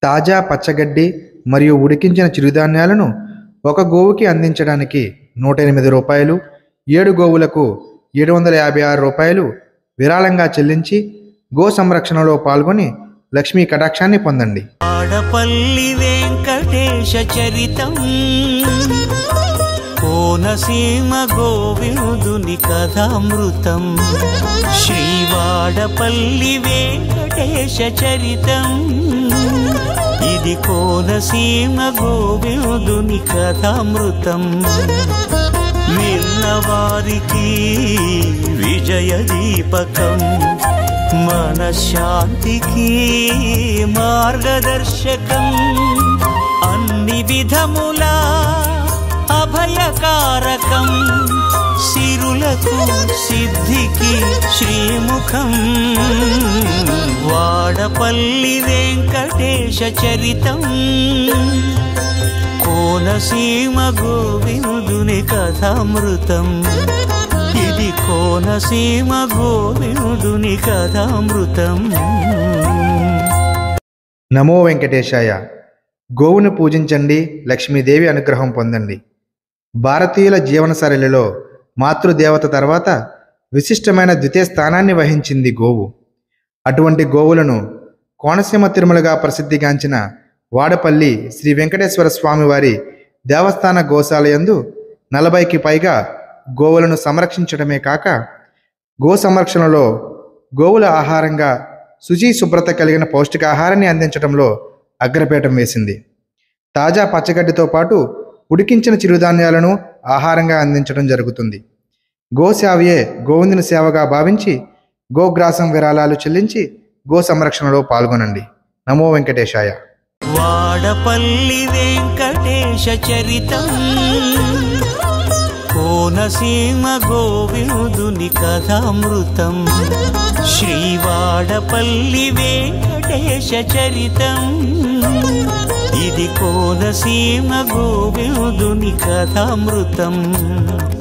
తాజా పచ్చగడ్డి మరియు ఉడికించిన చిరుధాన్యాలను ఒక గోవుకి అందించడానికి నూట ఎనిమిది రూపాయలు ఏడు గోవులకు ఏడు వందల యాభై ఆరు రూపాయలు విరాళంగా చెల్లించి గో సంరక్షణలో పాల్గొని లక్ష్మీ కటాక్షాన్ని పొందండి ఆడపల్లి వెంకటేశ చరితం కోనసీమ గోవిందుని కథామృతం శ్రీవాడపల్లి వెంకటేశ చరితం ఇది కోనసీమ గోవిందుని కథామృతం నిన్నవారికి విజయ దీపకం మనశ్శాంతికి మార్గదర్శకం అన్ని విధములా అభయకారకం సిరులకు సిద్ధికి శ్రీముఖం వాడపల్లి వెంకటేశ చరితం కోనసీమ గోవిందుని కథామృతం ఇది కోనసీమ గోవిందుని కథామృతం నమో వెంకటేశాయ గోవును పూజించండి లక్ష్మీదేవి అనుగ్రహం పొందండి భారతీయుల జీవనశైలిలో మాతృదేవత తర్వాత విశిష్టమైన ద్వితీయ స్థానాన్ని వహించింది గోవు అటువంటి గోవులను కోనసీమ తిరుమలగా ప్రసిద్ధిగాంచిన వాడపల్లి శ్రీ వెంకటేశ్వర స్వామి వారి దేవస్థాన గోశాలయందు నలభైకి పైగా గోవులను సంరక్షించడమే కాక గో సంరక్షణలో గోవుల ఆహారంగా శుచి శుభ్రత కలిగిన పౌష్టికాహారాన్ని అందించడంలో అగ్రపీఠం వేసింది తాజా పచ్చగడ్డితో పాటు ఉడికించిన చిరుధాన్యాలను ఆహారంగా అందించడం జరుగుతుంది గోసేవయే గోవిందుని సేవగా భావించి గోగ్రాసం విరాళాలు చెల్లించి గో సంరక్షణలో పాల్గొనండి నమో వెంకటేశాయ వాడపల్లి వెంకటేశ చరితం కోనసీమ గోవిందుని కథామృతం శ్రీవాడపల్లి వెంకటేశ చరితం ఇది కోనసీమ గోవిందుని కథామృతం